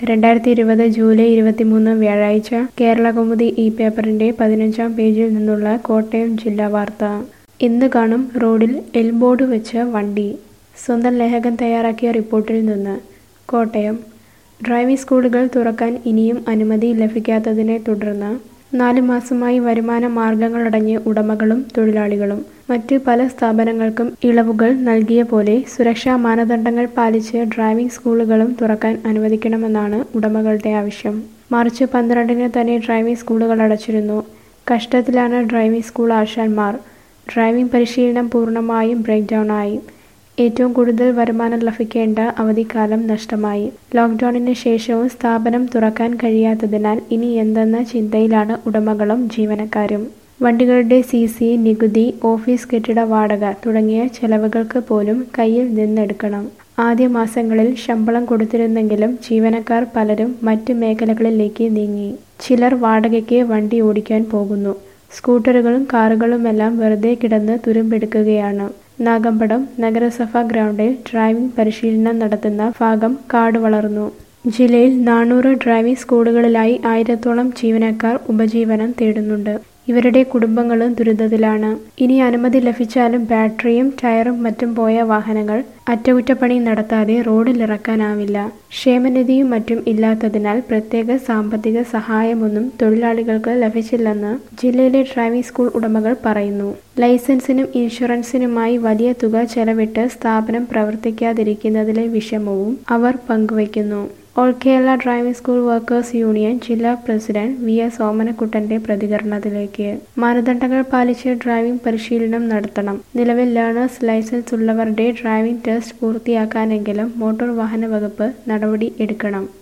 രണ്ടായിരത്തി ഇരുപത് ജൂലൈ ഇരുപത്തിമൂന്ന് വ്യാഴാഴ്ച കേരളകൗമുദി ഈ പേപ്പറിന്റെ പതിനഞ്ചാം പേജിൽ നിന്നുള്ള കോട്ടയം ജില്ലാ വാർത്ത ഇന്ന് കാണും റോഡിൽ എൽബോർഡ് വെച്ച വണ്ടി സ്വന്തം ലേഖകൻ തയ്യാറാക്കിയ റിപ്പോർട്ടിൽ നിന്ന് കോട്ടയം ഡ്രൈവിംഗ് സ്കൂളുകൾ തുറക്കാൻ ഇനിയും അനുമതി ലഭിക്കാത്തതിനെ തുടർന്ന് നാല് മാസമായി വരുമാന മാർഗങ്ങളടഞ്ഞ് ഉടമകളും തൊഴിലാളികളും മറ്റ് പല സ്ഥാപനങ്ങൾക്കും ഇളവുകൾ നൽകിയ പോലെ സുരക്ഷാ മാനദണ്ഡങ്ങൾ പാലിച്ച് ഡ്രൈവിംഗ് സ്കൂളുകളും തുറക്കാൻ അനുവദിക്കണമെന്നാണ് ഉടമകളുടെ ആവശ്യം മാർച്ച് പന്ത്രണ്ടിന് തന്നെ ഡ്രൈവിംഗ് സ്കൂളുകൾ അടച്ചിരുന്നു കഷ്ടത്തിലാണ് ഡ്രൈവിംഗ് സ്കൂൾ ആശാന്മാർ ഡ്രൈവിംഗ് പരിശീലനം പൂർണ്ണമായും ബ്രേക്ക് ഡൗൺ ആയി ഏറ്റവും കൂടുതൽ വരുമാനം ലഭിക്കേണ്ട അവധിക്കാലം നഷ്ടമായി ലോക്ക്ഡൌണിന് ശേഷവും സ്ഥാപനം തുറക്കാൻ കഴിയാത്തതിനാൽ ഇനി എന്തെന്ന ചിന്തയിലാണ് ഉടമകളും ജീവനക്കാരും വണ്ടികളുടെ സി സി നികുതി ഓഫീസ് കെട്ടിട വാടക തുടങ്ങിയ ചെലവുകൾക്ക് പോലും കയ്യിൽ നിന്നെടുക്കണം ആദ്യ മാസങ്ങളിൽ ശമ്പളം കൊടുത്തിരുന്നെങ്കിലും ജീവനക്കാർ പലരും മറ്റ് മേഖലകളിലേക്ക് നീങ്ങി ചിലർ വാടകയ്ക്ക് വണ്ടി ഓടിക്കാൻ പോകുന്നു സ്കൂട്ടറുകളും കാറുകളുമെല്ലാം വെറുതെ കിടന്ന് തുരുമ്പെടുക്കുകയാണ് നാഗമ്പടം നഗരസഭാ ഗ്രൗണ്ടിൽ ഡ്രൈവിംഗ് പരിശീലനം നടത്തുന്ന ഭാഗം കാട് വളർന്നു ജില്ലയിൽ നാനൂറ് ഡ്രൈവിംഗ് സ്കൂളുകളിലായി ആയിരത്തോളം ജീവനക്കാർ ഉപജീവനം തേടുന്നുണ്ട് ഇവരുടെ കുടുംബങ്ങളും ദുരിതത്തിലാണ് ഇനി അനുമതി ലഭിച്ചാലും ബാറ്ററിയും ടയറും മറ്റും പോയ വാഹനങ്ങൾ അറ്റകുറ്റപ്പണി നടത്താതെ റോഡിലിറക്കാനാവില്ല ക്ഷേമനിധിയും മറ്റും ഇല്ലാത്തതിനാൽ പ്രത്യേക സാമ്പത്തിക സഹായമൊന്നും തൊഴിലാളികൾക്ക് ലഭിച്ചില്ലെന്ന് ജില്ലയിലെ ഡ്രൈവിംഗ് സ്കൂൾ ഉടമകൾ പറയുന്നു ലൈസൻസിനും ഇൻഷുറൻസിനുമായി വലിയ തുക ചെലവിട്ട് സ്ഥാപനം പ്രവർത്തിക്കാതിരിക്കുന്നതിലെ വിഷമവും അവർ പങ്കുവയ്ക്കുന്നു all Kerala driving school workers union ജില്ലാ പ്രസിഡന്റ് വി എസ് ഓമനക്കുട്ടന്റെ പ്രതികരണത്തിലേക്ക് മാനദണ്ഡങ്ങൾ പാലിച്ച് ഡ്രൈവിംഗ് പരിശീലനം നടത്തണം നിലവിൽ ലേണേഴ്സ് ലൈസൻസ് ഉള്ളവരുടെ ഡ്രൈവിംഗ് ടെസ്റ്റ് പൂർത്തിയാക്കാനെങ്കിലും മോട്ടോർ വാഹന വകുപ്പ് നടപടി എടുക്കണം